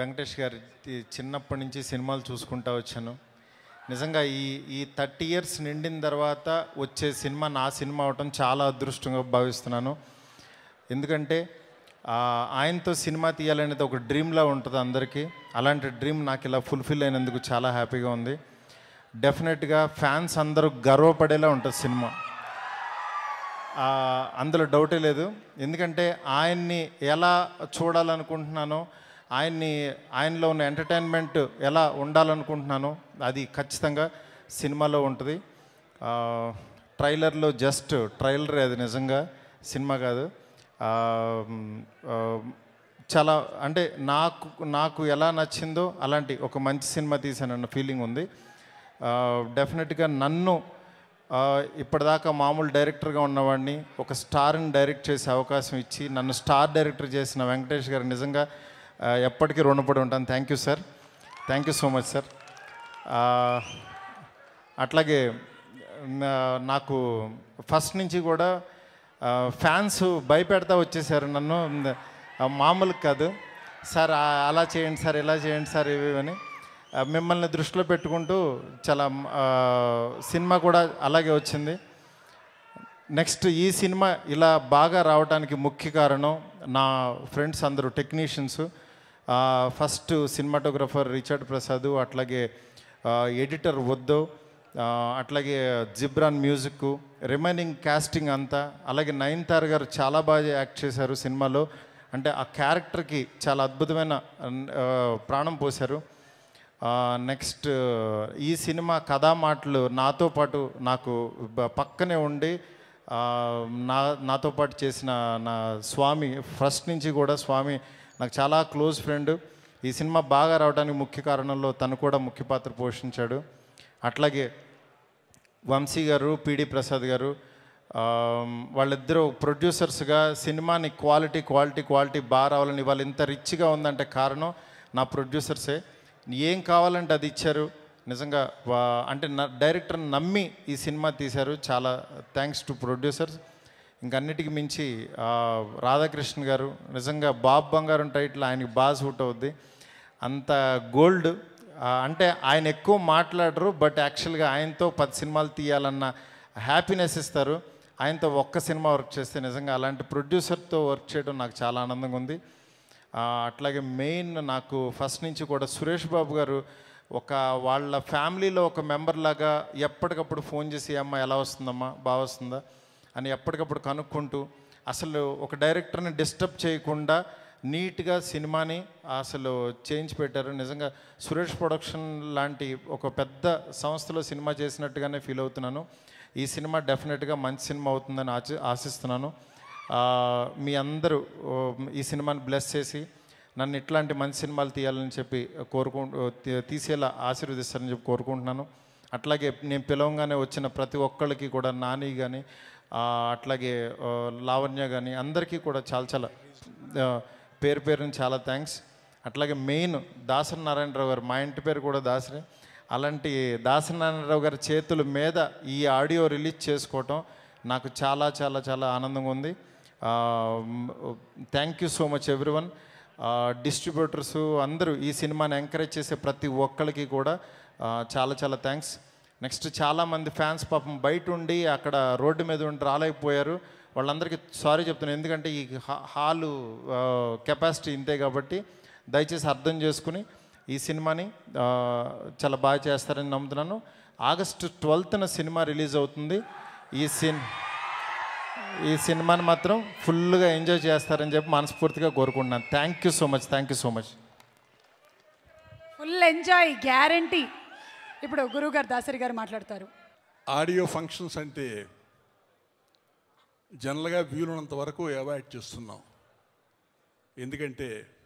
వెంకటేష్ గారి తి- చిన్నప్పటి నుంచి సినిమాలు చూసుకుంటా వచ్చాను నిజంగా ఈ ఈ థర్టీ ఇయర్స్ నిండిన తర్వాత వచ్చే సినిమా నా సినిమా అవటం చాలా అదృష్టంగా భావిస్తున్నాను ఎందుకంటే ఆ, ఆయనతో సినిమా తీయాలనేది ఒక డ్రీమ్లా ఉంటుంది అందరికీ అలాంటి డ్రీమ్ నాకు ఇలా ఫుల్ఫిల్ అయినందుకు చాలా హ్యాపీగా ఉంది డెఫినెట్గా ఫ్యాన్స్ అందరూ గర్వపడేలా ఉంటుంది సినిమా ఆ, అందులో డౌటే లేదు ఎందుకంటే ఆయన్ని ఎలా చూడాలనుకుంటున్నానో ఆయన్ని ఆయనలో ఉన్న ఎంటర్టైన్మెంట్ ఎలా ఉండాలనుకుంటున్నానో అది ఖచ్చితంగా సినిమాలో ఉంటుంది ఆ, ట్రైలర్లో జస్ట్ ట్రైలర్ అది నిజంగా సినిమా కాదు ఆ, మ్, ఆ, చాలా అంటే నాకు నాకు ఎలా నచ్చిందో అలాంటి ఒక మంచి సినిమా తీసానన్న ఫీలింగ్ ఉంది డెఫినెట్గా నన్ను ఆ, ఇప్పటిదాకా మామూలు డైరెక్టర్గా ఉన్నవాడిని ఒక స్టార్ని డైరెక్ట్ చేసే అవకాశం ఇచ్చి నన్ను స్టార్ డైరెక్టర్ చేసిన వెంకటేష్ గారు నిజంగా ఆ, ఎప్పటికీ రుణపడి ఉంటాను thank you sir thank you so much sir అట్లాగే నా- నాకు ఫస్ట్ నుంచి కూడా ఫ్యాన్స్ భయపెడతా వచ్చేసారు నన్ను ఆ, మామూలు కాదు సార్ ఆ, అలా చేయండి సార్ ఇలా చేయండి సార్ ఇవి ఇవి అని ఆ, మిమ్మల్ని దృష్టిలో పెట్టుకుంటూ చాలా ఆ, సినిమా కూడా అలాగే వచ్చింది నెక్స్ట్ ఈ సినిమా ఇలా బాగా రావడానికి ముఖ్య కారణం నా ఫ్రెండ్స్ అందరూ technicians first cinematographer Richard Prasad అట్లాగే ఎడిటర్ వద్దు అట్లాగే జిబ్రాన్ మ్యూజిక్ రిమైనింగ్ కాస్టింగ్ అంతా అలాగే నయన్తార్ గారు చాలా బాగా యాక్ట్ చేశారు సినిమాలో అంటే ఆ క్యారెక్టర్కి చాలా అద్భుతమైన ఆ, ప్రాణం పోశారు నెక్స్ట్ ఈ సినిమా కథా మాటలు నాతో పాటు నాకు బ- పక్కనే ఉండి ఆ, నా నాతో పాటు చేసిన నా స్వామి ఫస్ట్ నుంచి కూడా స్వామి నాకు చాలా క్లోజ్ ఫ్రెండ్ ఈ సినిమా బాగా రావడానికి ముఖ్య కారణంలో తను కూడా ముఖ్య పాత్ర పోషించాడు అట్లాగే వంశీ గారు పిడి ప్రసాద్ గారు ఆ, వాళ్ళిద్దరూ ప్రొడ్యూసర్స్గా సినిమాని క్వాలిటీ క్వాలిటీ క్వాలిటీ బాగా రావాలని వాళ్ళు ఇంత రిచ్గా ఉందంటే కారణం నా ప్రొడ్యూసర్సే ఏం కావాలంటే అది ఇచ్చారు నిజంగా వా- అంటే నా డైరెక్టర్ నమ్మి ఈ సినిమా తీశారు చాలా థ్యాంక్స్ టు ప్రొడ్యూసర్స్ ఇంకన్నిటికి మించి ఆ, రాధాకృష్ణ గారు నిజంగా బాబ్ బంగారం టైటిల్ ఆయనకి బాగా సూట్ అవుద్ది అంత గోల్డ్ అంటే ఆయన ఎక్కువ మాట్లాడరు బట్ యాక్చువల్గా ఆయనతో పది సినిమాలు తీయాలన్న హ్యాపీనెస్ ఇస్తారు ఆయనతో ఒక్క సినిమా వర్క్ చేస్తే నిజంగా అలాంటి ప్రొడ్యూసర్తో వర్క్ చేయడం నాకు చాలా ఆనందంగా ఉంది ఆ, అట్లాగే మెయిన్ నాకు ఫస్ట్ నుంచి కూడా సురేష్ బాబు గారు ఒక వాళ్ళ ఫ్యామిలీలో ఒక మెంబర్ లాగా ఎప్పటికప్పుడు ఫోన్ చేసి అమ్మ ఎలా వస్తుందమ్మా బాగా వస్తుందా అని ఎప్పటికప్పుడు కనుక్కుంటూ అసలు ఒక డైరెక్టర్ని డిస్టర్బ్ చేయకుండా నీట్గా సినిమాని అసలు చేంజ్ పెట్టారు నిజంగా సురేష్ ప్రొడక్షన్ లాంటి ఒక పెద్ద సంస్థలో సినిమా చేసినట్టుగానే ఫీల్ అవుతున్నాను ఈ సినిమా డెఫినెట్గా మంచి సినిమా అవుతుందని ఆశ ఆశిస్తున్నాను ఆ, మీ అందరూ ఓ, ఈ సినిమాని బ్లెస్ చేసి నన్ను ఇట్లాంటి మంచి సినిమాలు తీయాలని చెప్పి కోరుకు తీ- తీసేలా ఆశీర్వదిస్తారని చెప్పి కోరుకుంటున్నాను అట్లాగే నేను పిలవంగానే వచ్చిన ప్రతి ఒక్కళ్ళకి కూడా నాని కానీ అట్లాగే ఆ, లావణ్య కానీ అందరికీ కూడా చాలా చాలా ఆ, పేరు పేరుని చాలా థ్యాంక్స్ అట్లాగే మెయిన్ దాసరి నారాయణరావు గారు మా ఇంటి పేరు కూడా దాసరి అలాంటి దాసరి నారాయణరావు గారి చేతుల మీద ఈ ఆడియో రిలీజ్ చేసుకోవటం నాకు చాలా చాలా చాలా ఆనందంగా ఉంది thank you so much everyone distributors అందరూ ఈ సినిమాని ఎంకరేజ్ చేసే ప్రతి ఒక్కరికి కూడా ఆ, చాలా చాలా థ్యాంక్స్ నెక్స్ట్ చాలామంది ఫ్యాన్స్ పాపం బయట ఉండి అక్కడ రోడ్డు మీద ఉండి రాలేకపోయారు వాళ్ళందరికీ సారీ చెప్తున్నాను ఎందుకంటే ఈ హా- హాలు కెపాసిటీ ఇంతే కాబట్టి దయచేసి అర్థం చేసుకుని ఈ సినిమాని ఆ, చాలా బాగా చేస్తారని నమ్ముతున్నాను ఆగస్టు ట్వెల్త్న సినిమా రిలీజ్ అవుతుంది ఈ సిన్ ఈ సినిమాని మాత్రం ఫుల్గా ఎంజాయ్ చేస్తారని చెప్పి మనస్ఫూర్తిగా కోరుకుంటున్నాను thank you so much thank you so much full enjoy guarantee ఇప్పుడు గురువు గారు దాసరి గారు మాట్లాడతారు ఆడియో ఫంక్షన్స్ అంటే జనరల్గా వీలున్నంత వరకు అవాయిడ్ చేస్తున్నాం ఎందుకంటే